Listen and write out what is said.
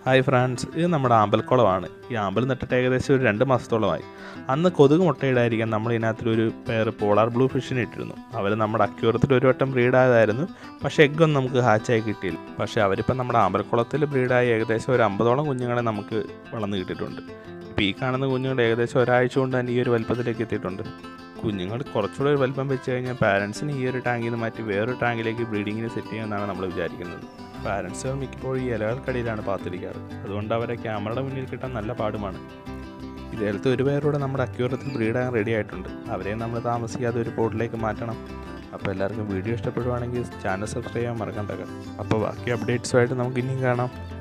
hi France ഇത് നമ്മുടെ ആമ്പൽക്കുളമാണ് ഈ ആമ്പൽ നട്ടിട്ട് ഏകദേശം ഒരു രണ്ട് മാസത്തോളമായി അന്ന് കൊതുക് മുട്ടയിടായിരിക്കാൻ നമ്മൾ ഇതിനകത്തൊരു പേര് പോളാർ ബ്ലൂ ഫിഷിനെ ഇട്ടിരുന്നു അവർ നമ്മുടെ അക്യൂറത്തിൽ ഒരു വട്ടം ബ്രീഡായതായിരുന്നു പക്ഷേ എഗ്ഗൊന്നും നമുക്ക് ഹാച്ചായി കിട്ടിയില്ല പക്ഷേ അവരിപ്പം നമ്മുടെ ആമ്പൽക്കുളത്തിൽ ബ്രീഡായി ഏകദേശം ഒരു അമ്പതോളം കുഞ്ഞുങ്ങളെ നമുക്ക് വളർന്നു കിട്ടിയിട്ടുണ്ട് ഇപ്പോൾ ഈ കാണുന്ന കുഞ്ഞുങ്ങൾ ഏകദേശം ഒരാഴ്ച കൊണ്ട് തന്നെ ഈ ഒരു വലുപ്പത്തിലേക്ക് എത്തിയിട്ടുണ്ട് കുഞ്ഞുങ്ങൾ കുറച്ചുകൂടെ ഒരു വലിപ്പം വെച്ച് കഴിഞ്ഞാൽ പാരൻസിന് ഈ ഒരു ടാങ്കിൽ നിന്ന് മാറ്റി വേറൊരു ടാങ്കിലേക്ക് ബ്രീഡിങ്ങിന് സെറ്റ് ചെയ്യാമെന്നാണ് നമ്മൾ വിചാരിക്കുന്നത് പാരൻസുകൾ മിക്കപ്പോഴും ഈ ഇലകൾക്കടിയിലാണ് പാത്തിരിക്കാറ് അതുകൊണ്ട് അവരെ ക്യാമറയുടെ മുന്നിൽ കിട്ടാൻ നല്ല പാടുമാണ് ഇതേലത്തെ ഒരു പേരൂടെ നമ്മുടെ അക്യൂറത്തിൽ ബ്രീഡാകാൻ റെഡി ആയിട്ടുണ്ട് അവരെ നമ്മൾ താമസിക്കാതെ ഒരു പോർട്ടിലേക്ക് മാറ്റണം അപ്പോൾ എല്ലാവർക്കും വീഡിയോ ഇഷ്ടപ്പെടുവാണെങ്കിൽ ചാനൽ സബ്സ്ക്രൈബ് ചെയ്യാൻ മറക്കണ്ടക അപ്പോൾ ബാക്കി അപ്ഡേറ്റ്സുമായിട്ട് നമുക്ക് ഇനിയും കാണാം